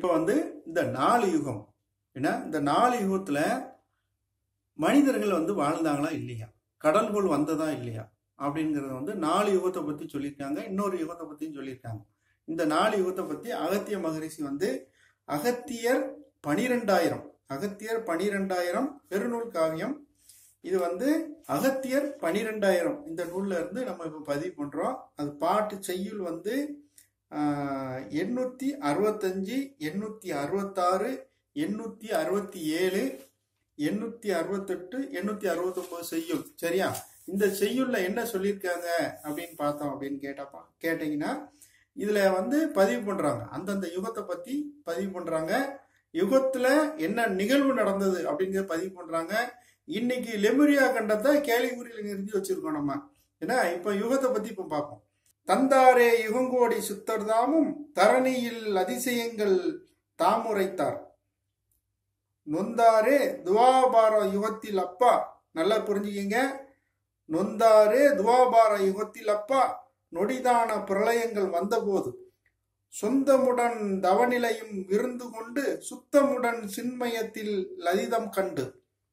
இப்போ வந்து இந்த நாலு யுகம் ஏன்னா இந்த நாலு யுகத்துல மனிதர்கள் வந்து வாழ்ந்தாங்களா இல்லையா கடல்கோள் வந்ததா இல்லையா அப்படிங்கறத வந்து நாலு யுகத்தை பத்தி சொல்லியிருக்காங்க இன்னொரு யுகத்தை பத்தியும் சொல்லியிருக்காங்க இந்த நாலு யுகத்தை பத்தி அகத்திய மகரிஷி வந்து அகத்தியர் பனிரெண்டாயிரம் அகத்தியர் பனிரெண்டாயிரம் பெருநூல் காவியம் இது வந்து அகத்தியர் பனிரெண்டாயிரம் இந்த நூல்ல இருந்து நம்ம இப்போ பதிவு பண்றோம் அது பாட்டு செய்யுள் வந்து ஆஹ், எண்ணூத்தி அறுபத்தஞ்சு எண்ணூத்தி அறுபத்தாறு எண்ணூத்தி அறுபத்தி ஏழு எண்ணூத்தி அறுபத்தெட்டு எண்ணூத்தி அறுபத்தொன்பது செய்யுள் சரியா இந்த செய்யுள்ல என்ன சொல்லியிருக்காங்க அப்படின்னு பார்த்தோம் அப்படின்னு கேட்டப்பா கேட்டீங்கன்னா இதுல வந்து பதிவு பண்றாங்க அந்தந்த யுகத்தை பத்தி பதிவு பண்றாங்க யுகத்துல என்ன நிகழ்வு நடந்தது அப்படிங்கறத பதிவு பண்றாங்க இன்னைக்கு லெமுரியா கண்டத்தை கேலிகுரியில் நிறுத்தி வச்சிருக்கோம் நம்ம ஏன்னா இப்ப யுகத்தை பத்தி இப்ப பார்ப்போம் தந்தாரே யுகங்கோடி சுத்தர்தாமும் தரணியில் அதிசயங்கள் தாமுரைத்தார் நொந்தாரே துவாபார யுகத்தில் அப்பா நல்லா புரிஞ்சுக்கிங்க நொந்தாரே துவாபார யுகத்தில் அப்பா நொடிதான பிரளயங்கள் வந்தபோது சொந்தமுடன் தவநிலையும் இருந்து கொண்டு சுத்தமுடன் சின்மயத்தில் லலிதம் கண்டு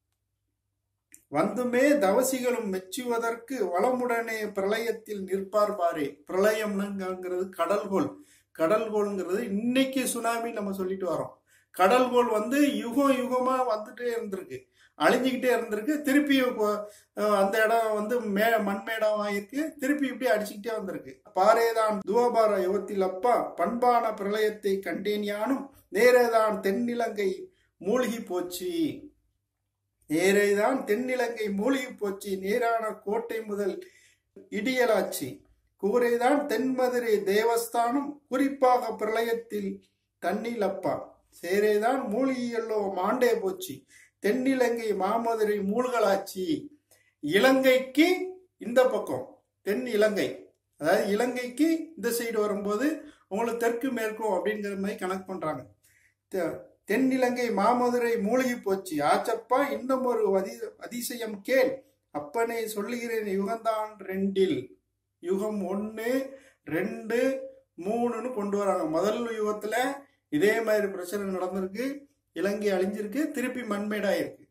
வந்துமே தவசிகளும் மெச்சுவதற்கு வளமுடனே பிரளயத்தில் நிற்பார் பாரே பிரளயம்னுங்கிறது கடல்கோள் கடல்கோள்ங்கிறது இன்னைக்கு சுனாமி நம்ம சொல்லிட்டு வரோம் கடல்கோள் வந்து யுகம் யுகமா வந்துட்டே இருந்திருக்கு அழிஞ்சுக்கிட்டே இருந்திருக்கு திருப்பி இப்போ, அஹ், அந்த இடம் வந்து மே மண்மேடம் ஆயிருக்கு திருப்பி இப்படி அடிச்சுக்கிட்டே வந்திருக்கு பாரேதான் துவபார யுகத்தில் அப்பா பண்பான பிரளயத்தை கண்டேன் யானும் நேரேதான் தென்னிலங்கை மூழ்கி போச்சு நேரேதான் தென்னிலங்கை மூழ்கி போச்சு நேரான கோட்டை முதல் இடியலாச்சு கூரைதான் தென்மதுரை தேவஸ்தானம் குறிப்பாக பிரளயத்தில் தண்ணில் அப்பா சேரேதான் மூழ்கியல்லோ மாண்டே போச்சு தென்னிலங்கை மாமதுரை மூழ்கலாச்சு இலங்கைக்கு இந்த பக்கம் தென் இலங்கை அதாவது இலங்கைக்கு இந்த சைடு வரும்போது உங்களுக்கு தெற்கு மேற்கும் அப்படிங்கிற மாதிரி கணக்கு பண்றாங்க தெ- தென்னிலங்கை மாமதுரை மூழ்கி போச்சு ஆச்சப்பா இன்னும் ஒரு அதி அதிசயம் கேள் அப்பனே சொல்லுகிறேன் யுகந்தான் ரெண்டில் யுகம் ஒன்று ரெண்டு மூணுன்னு கொண்டு வராங்க முதல் யுகத்துல இதே மாதிரி பிரச்சனை நடந்திருக்கு இலங்கை அழிஞ்சிருக்கு திருப்பி மண்மேடாயிருக்கு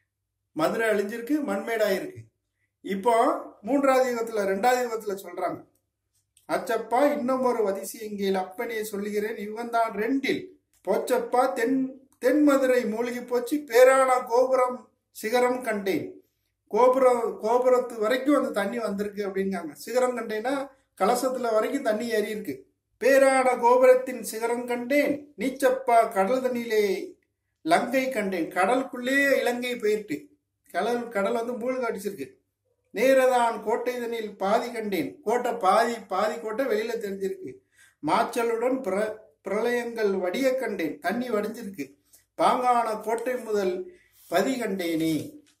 மதுரை அழிஞ்சிருக்கு மண்மேடாயிருக்கு இப்போ மூன்றாவது யுகத்துல ரெண்டாவது யுகத்துல சொல்றாங்க அச்சப்பா இன்னும் ஒரு அதிசயங்கள் அப்பனே சொல்லுகிறேன் யுகந்தான் ரெண்டில் போச்சப்பா தென் தென்மதுரை மூழ்கி போச்சு பேரான கோபுரம் சிகரம் கண்டேன் கோபுரம் கோபுரத்து வரைக்கும் அந்த தண்ணி வந்திருக்கு அப்படிங்காங்க சிகரம் கண்டேன்னா கலசத்துல வரைக்கும் தண்ணி ஏறி இருக்கு பேரான கோபுரத்தின் சிகரம் கண்டேன் நீச்சப்பா கடல் தண்ணியிலே லங்கை கண்டேன் கடலுக்குள்ளேயே இலங்கை போயிட்டு கடல் கடல் வந்து மூழ்க அடிச்சிருக்கு நேரதான் கோட்டை தண்ணியில் பாதி கண்டேன் கோட்டை பாதி பாதி கோட்டை வெளியில தெரிஞ்சிருக்கு மாச்சலுடன் பிர பிரளயங்கள் வடிய கண்டேன் தண்ணி வடிஞ்சிருக்கு பாங்கான கோட்டை முதல் பதி கண்டேனே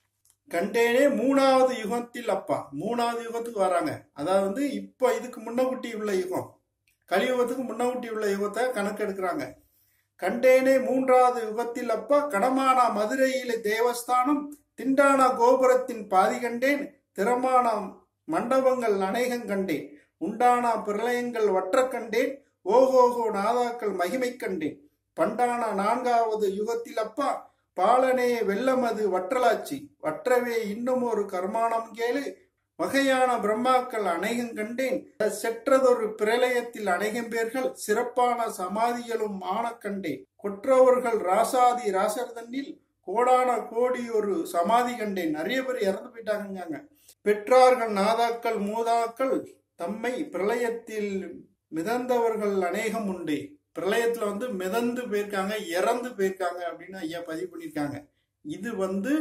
கண்டேனே மூணாவது யுகத்தில் அப்பா மூணாவது யுகத்துக்கு வராங்க அதாவது வந்து இப்போ இதுக்கு முன்னகுட்டி உள்ள யுகம் கலியுகத்துக்கு முன்னகுட்டி உள்ள யுகத்தை கணக்கெடுக்கிறாங்க கண்டேனே மூன்றாவது யுகத்தில் அப்பா கடமானா மதுரையிலே தேவஸ்தானம் திண்டானா கோபுரத்தின் பாதி கண்டேன் திறமான மண்டபங்கள் அநேகம் கண்டேன் உண்டானா பிரளயங்கள் வற்ற கண்டேன் ஓகோகோ நாதாக்கள் மகிமை கண்டேன் பண்டானா நான்காவது யுகத்தில் அப்பா பாலனே வெள்ளமது வற்றலாச்சி வற்றவே இன்னும் ஒரு கர்மானம் கேளு வகையான பிரம்மாக்கள் அநேகம் கண்டேன் செற்றதொரு பிரளயத்தில் அநேகம் பேர்கள் சிறப்பான சமாதிகளும் ஆன கண்டேன் கொற்றவர்கள் ராசாதி ராசர் தண்ணில் கோடான கோடி ஒரு சமாதி கண்டேன் நிறைய பேர் இறந்து போயிட்டாங்க பெற்றார்கள் நாதாக்கள் மூதாக்கள் தம்மை பிரளயத்தில் மிதந்தவர்கள் அநேகம் உண்டே பிரளயத்துல வந்து மிதந்து போயிருக்காங்க இறந்து போயிருக்காங்க அப்படின்னு ஐயா பதிவு பண்ணியிருக்காங்க இது வந்து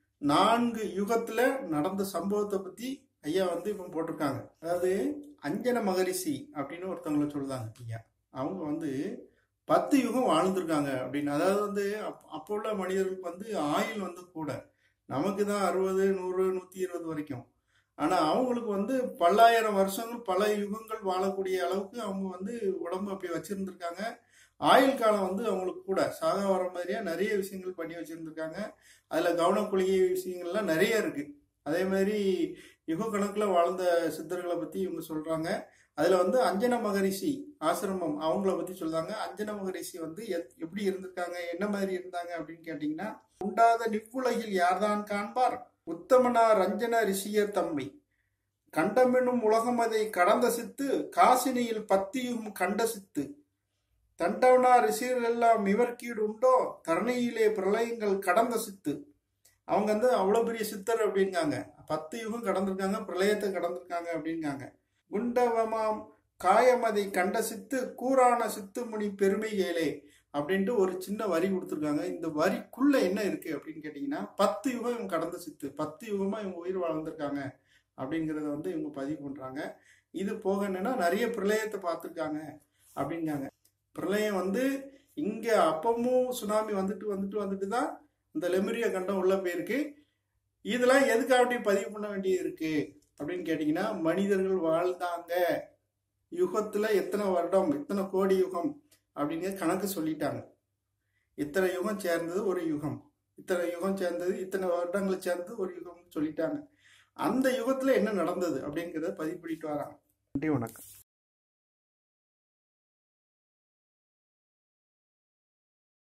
நான்கு யுகத்துல நடந்த சம்பவத்தை பத்தி ஐயா வந்து இப்போ போட்டிருக்காங்க அதாவது அஞ்சன மகரிஷி அப்படின்னு ஒருத்தவங்கள சொல்றாங்க ஐயா அவங்க வந்து பத்து யுகம் வாழ்ந்திருக்காங்க அப்படின்னு அதாவது வந்து அப்- அப்போ உள்ள மனிதர்களுக்கு வந்து ஆயுள் வந்து கூட நமக்கு தான் அறுபது நூறு நூத்தி இருபது வரைக்கும் ஆனா அவங்களுக்கு வந்து பல்லாயிரம் வருஷங்கள் பல யுகங்கள் வாழக்கூடிய அளவுக்கு அவங்க வந்து உடம்பு அப்படி வச்சிருந்திருக்காங்க ஆயுள் காலம் வந்து அவங்களுக்கு கூட சாகா வர மாதிரியா நிறைய விஷயங்கள் பண்ணி வச்சிருந்திருக்காங்க அதுல கவனம் கொள்கை விஷயங்கள்லாம் நிறைய இருக்கு அதே மாதிரி யுக கணக்கில் வாழ்ந்த சித்தர்களை பற்றி இவங்க சொல்கிறாங்க அதில் வந்து அஞ்சன மகரிஷி ஆசிரமம் அவங்கள பற்றி சொல்றாங்க அஞ்சன மகரிஷி வந்து எத்- எப்படி இருந்திருக்காங்க என்ன மாதிரி இருந்தாங்க அப்படின்னு கேட்டிங்கன்னா உண்டாத நிவ்வுலகில் யார்தான் காண்பார் உத்தமனா ரஞ்சன ரிஷியர் தம்மை கண்டமெனும் உலகம் அதை கடந்த சித்து காசினியில் பத்தியும் கண்ட சித்து தண்டவனா ரிஷியர்கள் எல்லாம் இவர்க்கீடு உண்டோ தரணியிலே பிரளயங்கள் கடந்த சித்து அவங்க வந்து அவ்வளோ பெரிய சித்தர் அப்படிங்காங்க பத்து யுகம் கடந்திருக்காங்க பிரளயத்தை கடந்திருக்காங்க அப்படிங்காங்க குண்டவமாம் காயமதை கண்ட சித்து கூரான சித்து முனி பெருமை ஏலே அப்படின்ட்டு ஒரு சின்ன வரி கொடுத்துருக்காங்க இந்த வரிக்குள்ள என்ன இருக்கு அப்படின்னு கேட்டிங்கன்னா பத்து யுகம் இவங்க கடந்த சித்து பத்து யுகமா இவங்க உயிர் வாழ்ந்திருக்காங்க அப்படிங்கிறத வந்து இவங்க பதிவு பண்றாங்க இது போக என்னன்னா நிறைய பிரளயத்தை பார்த்துருக்காங்க அப்படிங்காங்க பிரளயம் வந்து இங்க அப்பமும் சுனாமி வந்துட்டு வந்துட்டு வந்துட்டு தான் இந்த லெமரியா கண்டம் உள்ள போயிருக்கு இதெல்லாம் எதுக்காக பதிவு பண்ண வேண்டியது இருக்கு அப்படின்னு கேட்டிங்கன்னா மனிதர்கள் வாழ்ந்தாங்க யுகத்துல எத்தனை வருடம் எத்தனை கோடி யுகம் அப்படிங்கிற கணக்கு சொல்லிட்டாங்க இத்தனை யுகம் சேர்ந்தது ஒரு யுகம் இத்தனை யுகம் சேர்ந்தது இத்தனை வருடங்கள் சேர்ந்தது ஒரு யுகம்னு சொல்லிட்டாங்க அந்த யுகத்துல என்ன நடந்தது அப்படிங்கிறத பதிவு பண்ணிட்டு வராங்க நன்றி வணக்கம்